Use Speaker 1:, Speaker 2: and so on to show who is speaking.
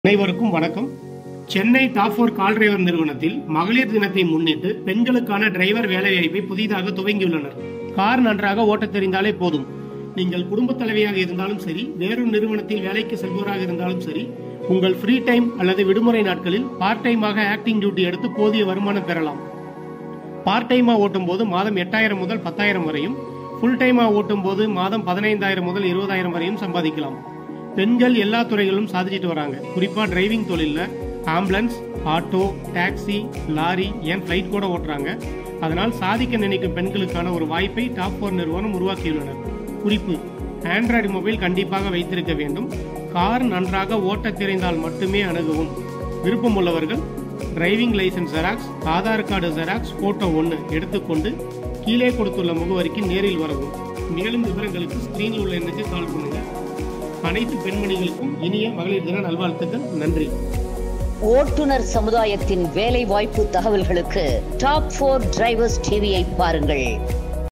Speaker 1: அனைவருக்கும் வணக்கம் Chennai Top Four Call Driver நிறுவனத்தில் மகளிர் தினத்தை முன்னிட்டு பெண்களுக்கான டிரைவர் வேலைவாய்ப்பை புதிதாக துவங்கியுள்ளனர் கார் நன்றாக ஓட்டத் தெரிந்தாலே போதும் நீங்கள் குடும்பத் தலைவியாக இருந்தாலும் சரி வேறு நிறுவனத்தில் வேலைக்கு செல்பவராக இருந்தாலும் சரி உங்கள் ஃப்ரீ டைம் அல்லது விடுமுறை நாட்களில் பார்ட் டைமாக ஆக்டிங் டியூட்டி எடுத்து போதிய வருமானம் பெறலாம் பார்ட் டைமா ஓட்டும் போது மாதம் எட்டாயிரம் முதல் பத்தாயிரம் வரையும் ஃபுல் டைமா ஓட்டும் போது மாதம் பதினைந்தாயிரம் முதல் இருபதாயிரம் வரையும் சம்பாதிக்கலாம் பெண்கள் எல்லா துறைகளிலும் சாதிச்சிட்டு வராங்க குறிப்பா டிரைவிங் தொழில்ல ஆம்புலன்ஸ் ஆட்டோ டாக்ஸி லாரி ஏன் ஃபிளைட் கூட ஓட்டுறாங்க அதனால் சாதிக்க நினைக்கும் பெண்களுக்கான ஒரு வாய்ப்பை டாப் ஃபோர் நிறுவனம் உருவாக்கியுள்ளனர் குறிப்பு ஆண்ட்ராய்டு மொபைல் கண்டிப்பாக வைத்திருக்க வேண்டும் கார் நன்றாக ஓட்டத் தெரிந்தால் மட்டுமே அணுகவும் விருப்பம் உள்ளவர்கள் driving licence xerox Aadhaar card xerox photo ஒன்று எடுத்துக்கொண்டு கீழே கொடுத்துள்ள முகவரிக்கு நேரில் வரவும் மேலும் விவரங்களுக்கு ஸ்கிரீனில் உள்ள எண்ணுக்கு கால் பண்ணுங்க அனைத்து பெண்மணிகளுக்கும் இனிய மகளிர் தின நல்வாழ்த்துக்கள் நன்றி
Speaker 2: ஓட்டுநர் சமுதாயத்தின் வேலை வாய்ப்பு தகவல்களுக்கு டாப் போர் டிரைவர்ஸ் டிவியை பாருங்கள்